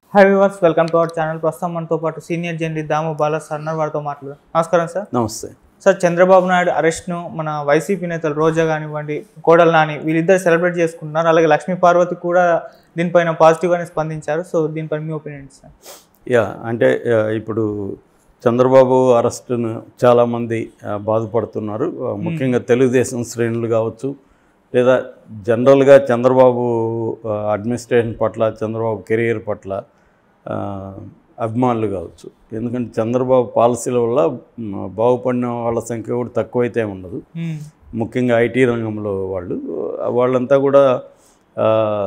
High viewers welcome to our channel ప్రస్తుతం మనతో పాటు senior journalist Damu Bala sir ఉన్నారు వారితో మాట్లాడు నమస్కారం సార్ నమస్తే సార్ చంద్రబాబు నాయుడు అరెస్ట్ను మన వైసీపీ నేతలు రోజా కానివ్వండి కోడలు నాని వీళ్ళిద్దరు సెలబ్రేట్ చేసుకుంటున్నారు అలాగే లక్ష్మీ పార్వతి కూడా దీనిపైన పాజిటివ్గానే స్పందించారు సో దీనిపైన మీ ఒపీనియన్ సార్ యా అంటే ఆ, ఇప్పుడు చంద్రబాబు అరెస్టును చాలామంది ఆ, బాధపడుతున్నారు ఆ, ముఖ్యంగా తెలుగుదేశం శ్రేణులు కావచ్చు లేదా జనరల్గా చంద్రబాబు ఆ, అడ్మినిస్ట్రేషన్ పట్ల చంద్రబాబు కెరియర్ పట్ల ఆ, అభిమానులు కావచ్చు ఎందుకంటే చంద్రబాబు పాలసీల వల్ల మ్, బాగుపడిన వాళ్ళ సంఖ్య కూడా తక్కువైతే ఉండదు ముఖ్యంగా ఐటీ రంగంలో వాళ్ళు వాళ్ళంతా కూడా ఆ,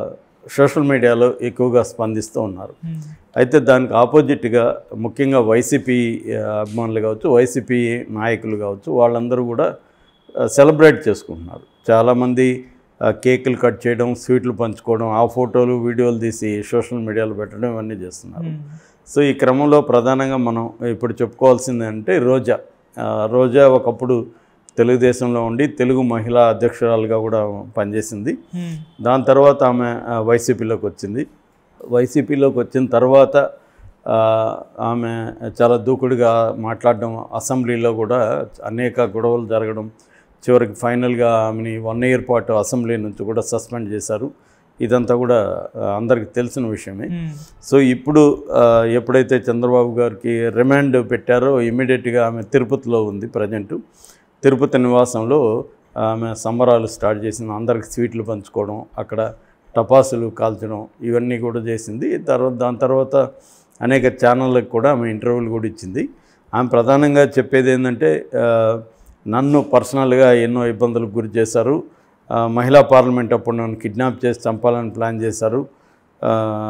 సోషల్ మీడియాలో ఎక్కువగా స్పందిస్తూ ఉన్నారు అయితే దానికి ఆపోజిట్గా ముఖ్యంగా వైసీపీ ఆ, అభిమానులు కావచ్చు వైసీపీ నాయకులు కావచ్చు వాళ్ళందరూ కూడా ఆ, సెలబ్రేట్ చేసుకుంటున్నారు చాలామంది ఆ, కేకులు కట్ చేయడం స్వీట్లు పంచుకోవడం ఆ ఫోటోలు వీడియోలు తీసి సోషల్ మీడియాలో పెట్టడం ఇవన్నీ చేస్తున్నారు సో ఈ క్రమంలో ప్రధానంగా మనం ఇప్పుడు చెప్పుకోవాల్సింది అంటే రోజా ఆ, రోజా ఒకప్పుడు తెలుగుదేశంలో ఉండి తెలుగు మహిళా అధ్యక్షురాలుగా కూడా పనిచేసింది దాని తర్వాత ఆమె ఆ, వైసీపీలోకి వచ్చింది వైసీపీలోకి వచ్చిన తర్వాత ఆ, ఆమె చాలా దూకుడుగా మాట్లాడడం అసెంబ్లీలో కూడా అనేక గొడవలు జరగడం చివరికి ఫైనల్గా ఆమెని వన్ ఇయర్ పాటు అసెంబ్లీ నుంచి కూడా సస్పెండ్ చేశారు ఇదంతా కూడా ఆ, అందరికీ తెలిసిన విషయమే సో ఇప్పుడు ఆ, ఎప్పుడైతే చంద్రబాబు గారికి రిమాండ్ పెట్టారో ఇమీడియట్గా ఆమె తిరుపతిలో ఉంది ప్రజెంటు తిరుపతి నివాసంలో ఆమె సంబరాలు స్టార్ట్ చేసింది అందరికి స్వీట్లు పంచుకోవడం అక్కడ టపాసులు కాల్చడం ఇవన్నీ కూడా చేసింది తర్వాత దాని తర్వాత అనేక ఛానళ్ళకి కూడా ఆమె ఇంటర్వ్యూలు కూడా ఇచ్చింది ఆమె ప్రధానంగా చెప్పేది ఏంటంటే ఆ, నన్ను పర్సనల్గా ఎన్నో ఇబ్బందులకు గురి చేశారు ఆ, మహిళా పార్లమెంట్ అప్పుడు నన్ను కిడ్నాప్ చేసి చంపాలని ప్లాన్ చేశారు ఆ,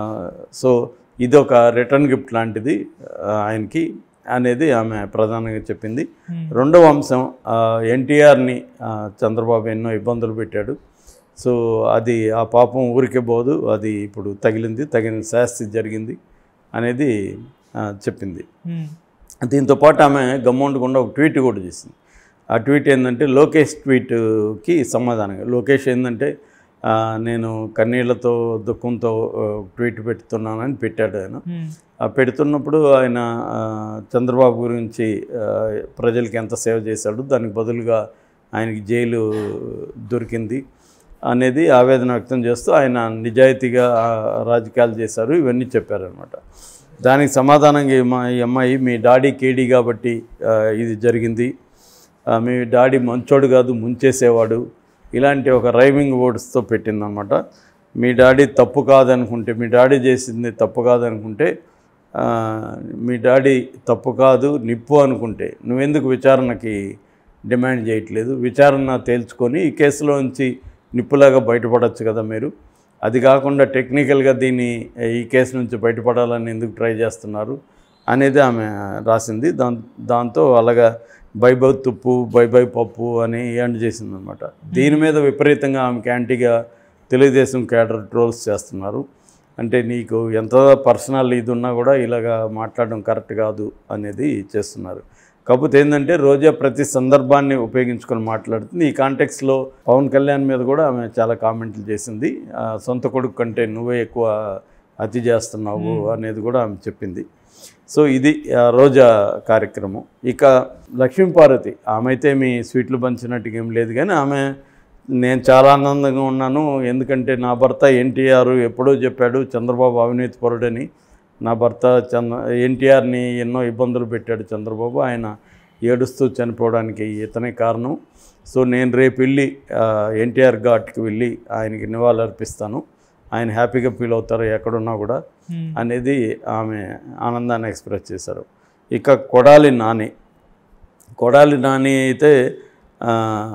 సో ఇది ఒక రిటర్న్ గిఫ్ట్ లాంటిది ఆ, ఆయనకి అనేది ఆమె ప్రధానంగా చెప్పింది రెండవ అంశం ఎన్టీఆర్ని చంద్రబాబు ఎన్నో ఇబ్బందులు పెట్టాడు సో అది ఆ పాపం ఊరికే పోదు అది ఇప్పుడు తగిలింది తగిన శాస్తి జరిగింది అనేది ఆ, చెప్పింది దీంతో పాటు ఆమె గమ్ముండకుండా ఒక ట్వీట్ కూడా చేసింది ఆ ట్వీట్ ఏంటంటే లోకేష్ ట్వీట్కి సమాధానంగా లోకేష్ ఏంటంటే ఆ, నేను కన్నీళ్లతో దుఃఖంతో ఆ, ట్వీట్ పెడుతున్నానని పెట్టాడు ఆయన ఆ పెడుతున్నప్పుడు ఆయన ఆ, చంద్రబాబు గురించి ఆ, ప్రజలకి ఎంత సేవ చేశాడు దానికి బదులుగా ఆయనకి జైలు దొరికింది అనేది ఆవేదన వ్యక్తం చేస్తూ ఆయన నిజాయితీగా ఆ, రాజకీయాలు చేశారు ఇవన్నీ చెప్పారనమాట దానికి సమాధానంగా ఈ మా- ఈ అమ్మాయి మీ డాడీ కేడీ కాబట్టి ఆ, ఇది జరిగింది ఆ, మీ డాడీ మంచోడు కాదు ముంచేసేవాడు ఇలాంటి ఒక రైమింగ్ వర్డ్స్తో పెట్టిందనమాట మీ డాడీ తప్పు కాదనుకుంటే మీ డాడీ చేసింది తప్పు కాదనుకుంటే ఆ, మీ డాడీ తప్పు కాదు నిప్పు అనుకుంటే నువ్వెందుకు విచారణకి డిమాండ్ చేయట్లేదు విచారణ తేల్చుకొని ఈ కేసులోంచి నిప్పులాగా బయటపడవచ్చు కదా మీరు అది కాకుండా టెక్నికల్గా దీన్ని ఈ కేసు నుంచి బయటపడాలని ఎందుకు ట్రై చేస్తున్నారు అనేది ఆమె రాసింది దాం దాంతో అలాగా బై బై తుప్పు బై బై పప్పు అని ఎండ్ చేసింది అనమాట దీని మీద విపరీతంగా ఆమెకి యాంటీగా తెలుగుదేశం క్యాడర్ ట్రోల్స్ చేస్తున్నారు అంటే నీకు ఎంత పర్సనల్ ఇది ఉన్నా కూడా ఇలాగా మాట్లాడడం కరెక్ట్ కాదు అనేది చేస్తున్నారు కాకపోతే ఏంటంటే రోజా ప్రతి సందర్భాన్ని ఉపయోగించుకొని మాట్లాడుతుంది ఈ కాంటెక్స్లో పవన్ కళ్యాణ్ మీద కూడా ఆమె చాలా కామెంట్లు చేసింది ఆ, సొంత కొడుకు కంటే నువ్వే ఎక్కువ అతి చేస్తున్నావు అనేది కూడా ఆమె చెప్పింది సో ఇది ఆ, రోజా కార్యక్రమం ఇక లక్ష్మీపార్వతి ఆమె అయితే మీ స్వీట్లు పంచినట్టుగా ఏం లేదు కానీ ఆమె నేను చాలా ఆనందంగా ఉన్నాను ఎందుకంటే నా భర్త ఎన్టీఆర్ ఎప్పుడో చెప్పాడు చంద్రబాబు అవినీతి పరుడని నా భర్త చంద్ర ఎన్టీఆర్ని ఎన్నో ఇబ్బందులు పెట్టాడు చంద్రబాబు ఆయన ఏడుస్తూ చనిపోవడానికి ఇతనే కారణం సో నేను రేపు వెళ్ళి ఆ, ఎన్టీఆర్ ఘాట్కి వెళ్ళి ఆయనకి నివాళులు అర్పిస్తాను ఆయన హ్యాపీగా ఫీల్ అవుతారు ఎక్కడున్నా కూడా అనేది ఆమె ఆనందాన్ని ఎక్స్ప్రెస్ చేశారు ఇక కొడాలి నాని కొడాలి నాని అయితే ఆ,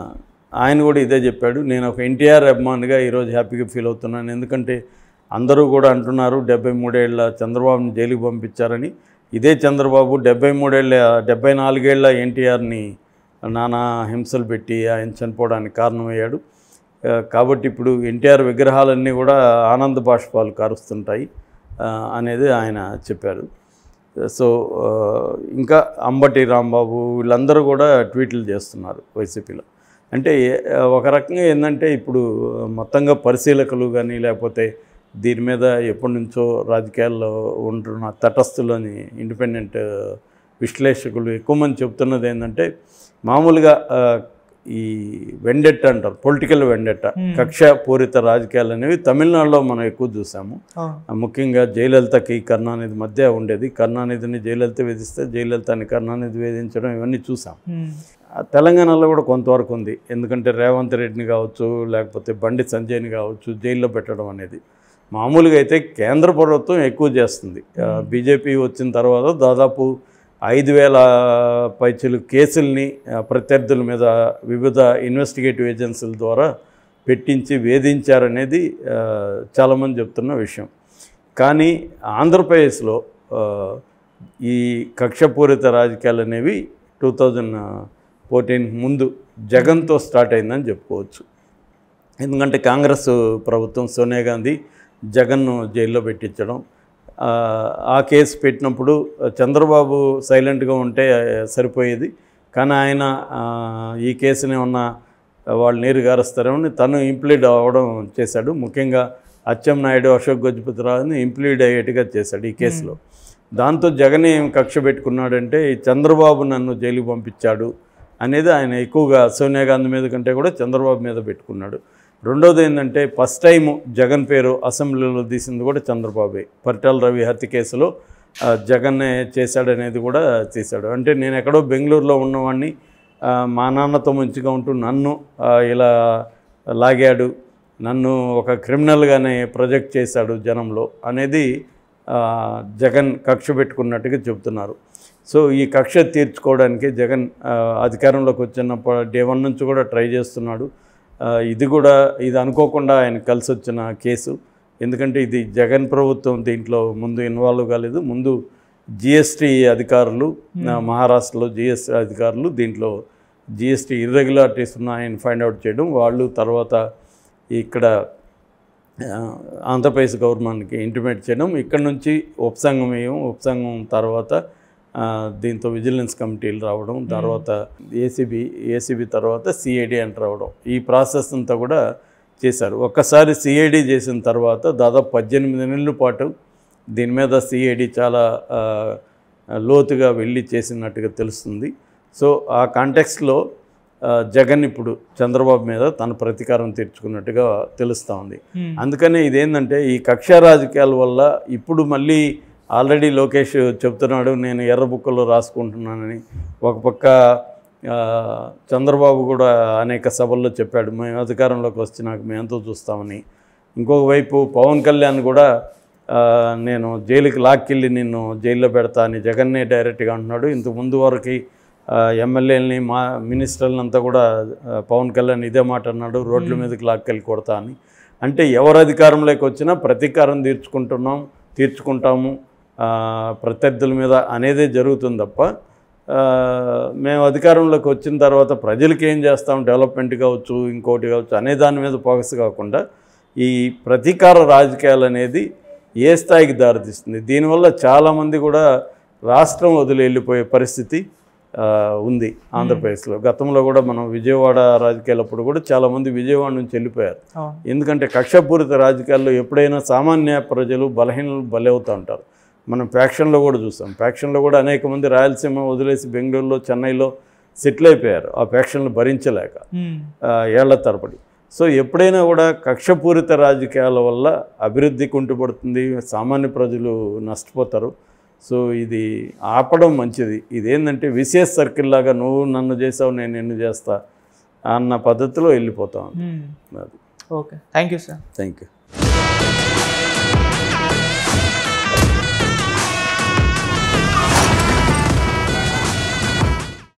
ఆయన కూడా ఇదే చెప్పాడు నేను ఒక ఎన్టీఆర్ అభిమానిగా ఈరోజు హ్యాపీగా ఫీల్ అవుతున్నాను ఎందుకంటే అందరూ కూడా అంటున్నారు డెబ్బై మూడేళ్ల చంద్రబాబుని జైలుకి పంపించారని ఇదే చంద్రబాబు డెబ్బై మూడేళ్ళ డెబ్బై నాలుగేళ్ల ఎన్టీఆర్ని నానా హింసలు పెట్టి ఆయన చనిపోవడానికి కారణమయ్యాడు ఆ, కాబట్టి ఇప్పుడు ఎన్టీఆర్ విగ్రహాలన్నీ కూడా ఆనంద బాష్పాలు కారుస్తుంటాయి ఆ, అనేది ఆయన చెప్పారు సో ఆ, ఇంకా అంబటి రాంబాబు వీళ్ళందరూ కూడా ట్వీట్లు చేస్తున్నారు వైసీపీలో అంటే ఏ- ఒక రకంగా ఏంటంటే ఇప్పుడు మొత్తంగా పరిశీలకులు కానీ లేకపోతే దీని మీద ఎప్పటి నుంచో రాజకీయాల్లో ఉంటున్న తటస్థులని ఇండిపెండెంట్ విశ్లేషకులు ఎక్కువ మంది చెప్తున్నది ఏంటంటే మామూలుగా ఆ, ఈ వెండెట్ట అంటారు పొలిటికల్ వెండెట్ట కక్ష పూరిత రాజకీయాలు అనేవి తమిళనాడులో మనం ఎక్కువ చూసాము అవును ఆ, ముఖ్యంగా జయలలితకి కరుణానిధి మధ్య ఉండేది కరుణానిధిని జయలలిత వేధిస్తే జయలలితని కరుణానిధి వేధించడం ఇవన్నీ చూసాం ఉమ్. ఆ, తెలంగాణలో కూడా కొంతవరకు ఉంది ఎందుకంటే రేవంత్ రెడ్డిని కావచ్చు లేకపోతే బండి సంజయ్ని కావచ్చు జైల్లో పెట్టడం అనేది మామూలుగా అయితే కేంద్ర ప్రభుత్వం ఎక్కువ చేస్తుంది ఆ, బీజేపీ వచ్చిన తర్వాత దాదాపు ఐదు వేల పైచలు కేసుల్ని ఆ, ప్రత్యర్థుల మీద వివిధ ఇన్వెస్టిగేటివ్ ఏజెన్సీల ద్వారా పెట్టించి వేధించారనేది ఆ, చాలామంది చెప్తున్న విషయం కానీ ఆంధ్రప్రదేశ్లో ఆ, ఈ కక్షపూరిత రాజకీయాలు అనేవి టూ థౌజండ్ ఫోర్టీన్ ముందు జగన్తో స్టార్ట్ అయిందని చెప్పుకోవచ్చు ఎందుకంటే కాంగ్రెస్ ప్రభుత్వం సోనియా గాంధీ జగన్ను జైల్లో పెట్టించడం ఆ, ఆ కేసు పెట్టినప్పుడు చంద్రబాబు సైలెంట్గా ఉంటే సరిపోయేది కానీ ఆయన ఆ, ఈ కేసుని ఉన్న వాళ్ళు నీరు గారుస్తారేమని తను ఇంప్లీడ్ అవ్వడం చేశాడు ముఖ్యంగా అచ్చెం నాయుడు అశోక్ గజపతిరావుని ఇంప్లీడ్ అయ్యేట్టుగా చేశాడు ఈ కేసులో దాంతో జగన్ ఏం కక్ష పెట్టుకున్నాడంటే ఈ చంద్రబాబు నన్ను జైలుకి పంపించాడు అనేది ఆయన ఎక్కువగా సోనియా గాంధీ మీద కంటే కూడా చంద్రబాబు మీద పెట్టుకున్నాడు రెండోది ఏంటంటే ఫస్ట్ టైం జగన్ పేరు అసెంబ్లీలో తీసింది కూడా చంద్రబాబే పరిటాల రవి హత్య కేసులో ఆ, జగన్నే చేశాడనేది కూడా చేశాడు అంటే నేను ఎక్కడో బెంగళూరులో ఉన్నవాడిని ఆ, మా నాన్నతో మంచిగా ఉంటూ నన్ను ఆ, ఇలా లాగాడు నన్ను ఒక క్రిమినల్గానే ప్రొజెక్ట్ చేశాడు జనంలో అనేది ఆ, జగన్ కక్ష పెట్టుకున్నట్టుగా చెబుతున్నారు సో ఈ కక్ష తీర్చుకోవడానికి జగన్ ఆ, అధికారంలోకి వచ్చిన డే వన్ నుంచి కూడా ట్రై చేస్తున్నాడు ఆ, ఇది కూడా ఇది అనుకోకుండా ఆయన కలిసి వచ్చిన కేసు ఎందుకంటే ఇది జగన్ ప్రభుత్వం దీంట్లో ముందు ఇన్వాల్వ్ కాలేదు ముందు జిఎస్టీ అధికారులు ఆ, మహారాష్ట్రలో జిఎస్టీ అధికారులు దీంట్లో జిఎస్టీ ఇర్రెగ్యులారిటీస్ ఉన్నాయని ఫైండ్ అవుట్ చేయడం వాళ్ళు తర్వాత ఇక్కడ ఆ, ఆంధ్రప్రదేశ్ గవర్నమెంట్కి ఇంటిమేట్ చేయడం ఇక్కడ నుంచి ఉపసంఘం వేయం ఉపసంఘం తర్వాత ఆ, దీంతో విజిలెన్స్ కమిటీలు రావడం తర్వాత ఏసీబీ ఏసీబీ తర్వాత సిఐడి ఎంటర్ అవ్వడం ఈ ప్రాసెస్ అంతా కూడా చేశారు ఒక్కసారి సిఐడి చేసిన తర్వాత దాదాపు పద్దెనిమిది నెలల పాటు దీని మీద సిఐడి చాలా ఆ, లోతుగా వెళ్ళి చేసినట్టుగా తెలుస్తుంది సో ఆ కాంటెక్స్లో ఆ, జగన్ ఇప్పుడు చంద్రబాబు మీద తన ప్రతీకారం తీర్చుకున్నట్టుగా తెలుస్తూ ఉంది ఉమ్. అందుకనే ఇదేంటంటే ఈ కక్ష రాజకీయాల వల్ల ఇప్పుడు మళ్ళీ ఆల్రెడీ లోకేష్ చెప్తున్నాడు నేను ఎర్ర బుక్కలో రాసుకుంటున్నానని ఒక పక్క ఆ, చంద్రబాబు కూడా అనేక సభల్లో చెప్పాడు మేము అధికారంలోకి వచ్చినాక మేము ఎంతో చూస్తామని ఇంకొక వైపు పవన్ కళ్యాణ్ కూడా ఆ, నేను జైలుకి లాక్కెళ్ళి నిన్ను జైల్లో పెడతా అని జగన్నే డైరెక్ట్గా అంటున్నాడు ఇంత ముందు వరకు ఎమ్మెల్యేలని మా మినిస్టర్లను అంతా కూడా ఆ, పవన్ కళ్యాణ్ ఇదే మాట అన్నాడు రోడ్ల మీదకి లాక్కెళ్ళి కొడతా అని అంటే ఎవరు అధికారంలోకి వచ్చినా ప్రతీకారం తీర్చుకుంటున్నాం తీర్చుకుంటాము ఆ, ప్రత్యర్థుల మీద అనేదే జరుగుతుంది తప్ప ఆ, మేము అధికారంలోకి వచ్చిన తర్వాత ప్రజలకి ఏం చేస్తాం డెవలప్మెంట్ కావచ్చు ఇంకోటి కావచ్చు అనే దాని మీద ఫోకస్ కాకుండా ఈ ప్రతీకార రాజకీయాలు అనేది ఏ స్థాయికి దారితీస్తుంది దీనివల్ల చాలామంది కూడా రాష్ట్రం వదిలి వెళ్ళిపోయే పరిస్థితి ఆ, ఉంది ఆంధ్రప్రదేశ్లో గతంలో కూడా మనం విజయవాడ రాజకీయాలప్పుడు కూడా చాలామంది విజయవాడ నుంచి వెళ్ళిపోయారు అవును ఎందుకంటే కక్షపూరిత రాజకీయాల్లో ఎప్పుడైనా సామాన్య ప్రజలు బలహీనలు బలవుతూ ఉంటారు మనం ఫ్యాక్షన్లో కూడా చూస్తాం ఫ్యాక్షన్లో కూడా అనేక మంది రాయలసీమ వదిలేసి బెంగళూరులో చెన్నైలో సెటిల్ అయిపోయారు ఆ ఫ్యాక్షన్లు భరించలేక ఉమ్. ఆ, ఏళ్ల తరబడి సో ఎప్పుడైనా కూడా కక్షపూరిత రాజకీయాల వల్ల అభివృద్ధి కుంటుపడుతుంది సామాన్య ప్రజలు నష్టపోతారు సో ఇది ఆపడం మంచిది ఇదేంటంటే విశేష సర్కిల్ లాగా నువ్వు నన్ను చేసావు నేను నిన్ను చేస్తా అన్న పద్ధతిలో వెళ్ళిపోతాం ఉమ్. అది okay thank you sir thank you